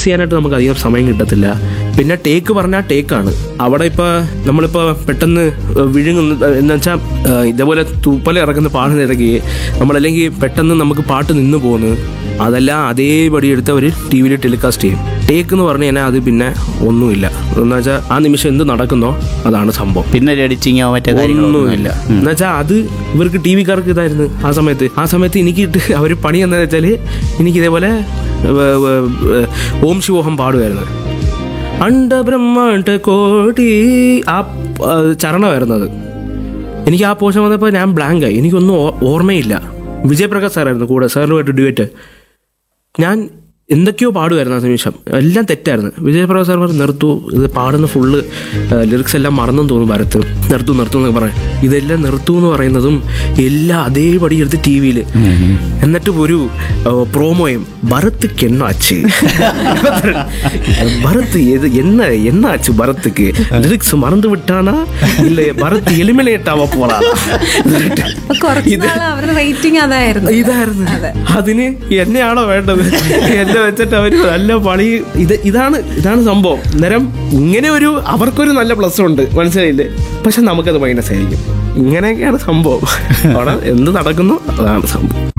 ചെയ്യാനായിട്ട് നമുക്ക് അധികം സമയം കിട്ടത്തില്ല പിന്നെ ടേക്ക് പറഞ്ഞാൽ ടേക്കാണ് അവിടെ ഇപ്പോൾ നമ്മളിപ്പോൾ പെട്ടെന്ന് വിഴുങ്ങുന്ന എന്ന് വെച്ചാൽ ഇതേപോലെ തൂപ്പല ഇറക്കുന്ന പാടുന്ന ഇറക്കി നമ്മളല്ലെങ്കിൽ പെട്ടെന്ന് നമുക്ക് പാട്ട് നിന്ന് പോകുന്നു അതെല്ലാം അതേപടി എടുത്ത് അവർ ടി വിയിൽ ടെലികാസ്റ്റ് ചെയ്യും ടേക്ക് എന്ന് പറഞ്ഞു കഴിഞ്ഞാൽ അത് പിന്നെ ഒന്നുമില്ല എന്ന് വെച്ചാൽ ആ നിമിഷം എന്ത് നടക്കുന്നോ അതാണ് സംഭവം പിന്നെ ഒരു എഡിറ്റിങ്ങോ മറ്റേ കാര്യങ്ങളോ ഒന്നുമില്ല എന്നുവെച്ചാൽ അത് ഇവർക്ക് ടി വിക്കാർക്ക് ഇതായിരുന്നു ആ സമയത്ത് ആ സമയത്ത് എനിക്ക് ഇട്ട് അവർ പണി എന്താണെന്ന് വെച്ചാൽ എനിക്ക് ഇതേപോലെ വ- വ- വ- ഓം ശിവോഹം പാടുമായിരുന്നു അണ്ട ബ്രഹ്മാണ്ട കോടി ആ ആ, ചരണമായിരുന്നത് എനിക്ക് ആ പോഷൻ വന്നപ്പോൾ ഞാൻ ബ്ലാങ്ക് ആയി എനിക്കൊന്നും ഓ- ഓർമ്മയില്ല വിജയപ്രകാശ് സാറായിരുന്നു കൂടെ സാറുമായിട്ട് ഡ്യുവറ്റ് ഞാൻ എന്തൊക്കെയോ പാടുമായിരുന്നു ആ നിമിഷം എല്ലാം തെറ്റായിരുന്നു വിജയപ്രകാശ് സാർ പറഞ്ഞു നിർത്തു ഇത് പാടുന്ന ഫുള്ള് ലിറിക്സ് എല്ലാം മറന്നെന്ന് തോന്നുന്നു ഭരത്ത് നിർത്തു നിർത്തു എന്നൊക്കെ പറയാം ഇതെല്ലാം നിർത്തു എന്ന് പറയുന്നതും എല്ലാം അതേപടി എടുത്ത് ടി വിയിൽ എന്നിട്ട് ഒരു പ്രോമോയും ഭരത്തുക്ക് എന്നാച്ച് ഭരത് ഇത് என்ன என்ன ஆச்சு பரத்துக்கு லிரிக்ஸ் மறந்து விட்டானா இல்ல பரத் எலிமினேட் ஆக போறானா അപ്പൊ കുറച്ച് നാള് അവരുടെ റേറ്റിംഗ് അതായിരുന്നു ഇതായിരുന്നു അതിന് എന്നെയാണോ വേണ്ടത് എന്നെ വെച്ചിട്ട് അവര് നല്ല പണി ഇത് ഇതാണ് ഇതാണ് സംഭവം അന്നേരം ഇങ്ങനെ ഒരു അവർക്കൊരു നല്ല പ്ലസ് ഉണ്ട് മനസ്സിലായില്ലേ പക്ഷെ നമുക്കത് മൈനസ് ആയിരിക്കും ഇങ്ങനെയൊക്കെയാണ് സംഭവം അവിടെ എന്ത് നടക്കുന്നു അതാണ് സംഭവം